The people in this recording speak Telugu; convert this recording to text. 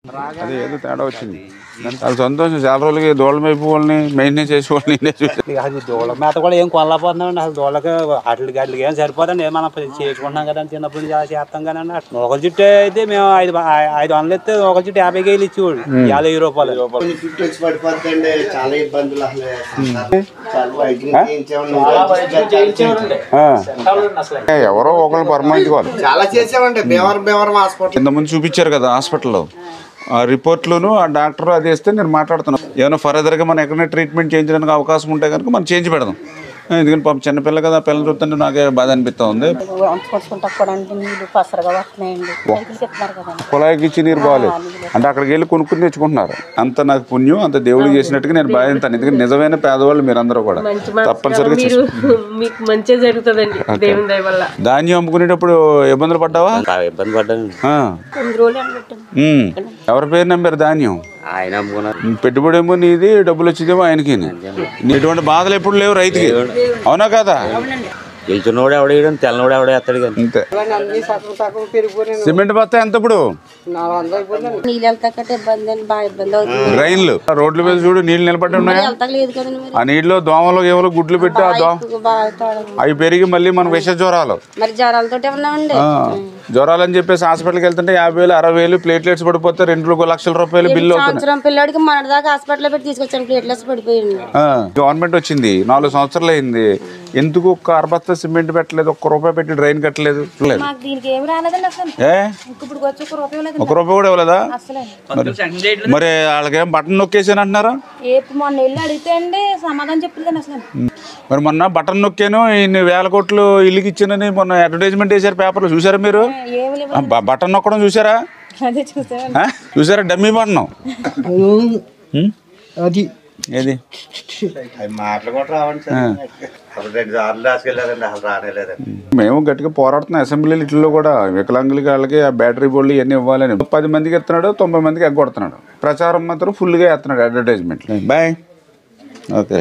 అది ఏదో తేడా వచ్చింది చాలా సంతోషం చాలా రోజులకి దోళ్ళ వైపు వాళ్ళని మెయింటైన్ చేసే వాళ్ళని నేనే చూసాను ఇక అది దూడల మేత కూడా ఏం కొనలేకపోతున్నామండి అసలు దూడలకి అట్లకి అట్లకి ఏం సరిపోదండి ఏం మనం చేసుకుంటున్నాం కదా చిన్నప్పటి నుంచి అలా చేస్తాం కానీ అండి ఒక చుట్టూ అయితే మేము ఐదు ఐ- ఐదు వందలు ఇస్తే ఒక చుట్టూ యాభై కేజీలు ఇచ్చేవాడు యాభై వెయ్యి రూపాయలు కొన్ని చుట్టూ వచ్చి పడిపోతుందండి చాలా ఇబ్బందులు అసలు చాలా వైద్యం చేయించామండి ఆ. ఏ, ఎవరో ఒకళ్ళు పర్మనెంట్ వాళ్ళు చాలా చేసామండి బేవరం బేవరం హాస్పిటల్ ఇంతకుముందు చూపించారు కదా హాస్పిటల్లో ఆ రిపోర్ట్లోను ఆ డాక్టర్ అది వేస్తే నేను మాట్లాడుతున్నాను ఏమైనా ఫర్దర్గా మనం ఎక్కడైనా ట్రీట్మెంట్ చేయించడానికి అవకాశం ఉంటే కనుక మనం చేంజ్ పెడదాం ఎందుకంటే పాపం చిన్నపిల్ల కదా ఆ పిల్లలు చూస్తుంటే నాకే బాధ అనిపిస్తూ ఉంది కొనుక్కుంటా కూడా అంటే నీళ్ళు పసరగా వస్తున్నాయండి సైకిల్కి ఇస్తున్నారు కదండి కుళాయికి ఇచ్చి నీరు బాగాలేదు అంటే అక్కడికి వెళ్ళి కొనుక్కుని తెచ్చుకుంటున్నారు అంత నాకు పుణ్యం అంత దేవుడు చేసినట్టుగా నేను బాధిస్తాను ఎందుకంటే నిజమైన పేదవాళ్ళు మీరందరూ కూడా తప్పనిసరిగా మీరు చేసుకో- మీకు మంచిగా జరుగుతుందండి దేవుని దయ వల్ల ధాన్యం అమ్ముకునేటప్పుడు ఇబ్బందులు పడ్డావా ఇబ్బంది పడ్డాను ఆ. కొన్ని రోజులు ఎండబెట్టాను ఉమ్. ఎవరి పేరు నమ్మారు ధాన్యం ఆయన అమ్ముకున్నారు ఉమ్, పెట్టుబడి ఏమో నీది డబ్బులు వచ్చేదేమో ఆయనకి ఇటువంటి బాధలు ఎప్పుడు లేవు రైతుకి అవునా కదా గెలిచినోడు ఎవడేయడం తెల్లనోడు ఎవడేస్తాడు కానీ అంతే సిమెంట్ బస్తా ఎంత ఇప్పుడు నీళ్ళు వెళ్తా కట్ట ఇబ్బంది అండి బాగా ఇబ్బంది అవుతుంది డ్రైన్లు రోడ్ల మీద చూడు నీళ్లు నిలబడి ఉన్నాయా వెళ్తా లేదు కదండి మరి ఆ నీటిలో దోమలు ఏమో గుడ్లు పెట్టి ఆ దో ఎక్కువ బాగా తాళం. అవి పెరిగి మళ్ళీ మన విష జ్వరాలు మరి జ్వరాలతోటి ఉన్నామండి ఆ, జ్వరాలు అని చెప్పేసి హాస్పిటల్కి వెళ్తుంటే యాభై వేలు అరవై వేలు ప్లేట్లెట్స్ పడిపోతే రెండు లక్షల రూపాయలు బిల్లు అవుతున్నాయి సంవత్సరం పిల్లోడికి మన దాకా హాస్పిటల్లో పెట్టి తీసుకొచ్చాను ప్లేట్లెస్ పడిపోయింది ఆ, గవర్నమెంట్ వచ్చింది నాలుగు సంవత్సరాలు అయింది ఎందుకు ఒక్క అరబస్తా సిమెంట్ పెట్టలేదు ఒక్క రూపాయి పెట్టి డ్రైన్ కట్టలేదు లేదు మాకు దీనికి ఏం రాలేదండి అసలు ఏ ఇప్పుడు వచ్చి ఒక రూపాయి లేదు ఒక రూపాయి కూడా ఇవ్వలేదా అసలు మరి మరి వాళ్ళకేం బటన్ నొక్కేసాను అంటున్నారా ఏ మొన్న వెళ్ళి అడిగితే అండి సమాధానం చెప్పలేదు అసలు మరి మొన్న బటన్ నొక్కాను ఇన్ని వేల కోట్లు ఇల్లుకి ఇచ్చానని మొన్న అడ్వర్టైజ్మెంట్ వేశారు పేపర్లో చూసారా మీరు ఏమి లేవు ఆ, బ- బటన్ నొక్కడం చూసారా అదే చూసాను ఆ? చూసారా డమ్మీ బటన్ అది ఏది అవి మాటలు కూడా రావండి సార్ అప్పుడు రెండు సార్లు రాసుకెళ్ళారండి అసలు రానేలేదండి మేము గట్టిగా పోరాడుతున్నాం అసెంబ్లీలు ఇట్లో కూడా వికలాంగులకి వాళ్ళకి ఆ బ్యాటరీ బోర్డులు ఇవన్నీ ఇవ్వాలని పది మందికి ఎత్తున్నాడు తొంభై మందికి ఎగ్గొడుతున్నాడు ప్రచారం మాత్రం ఫుల్గా వేస్తున్నాడు అడ్వర్టైజ్మెంట్ బాయ్ ఓకే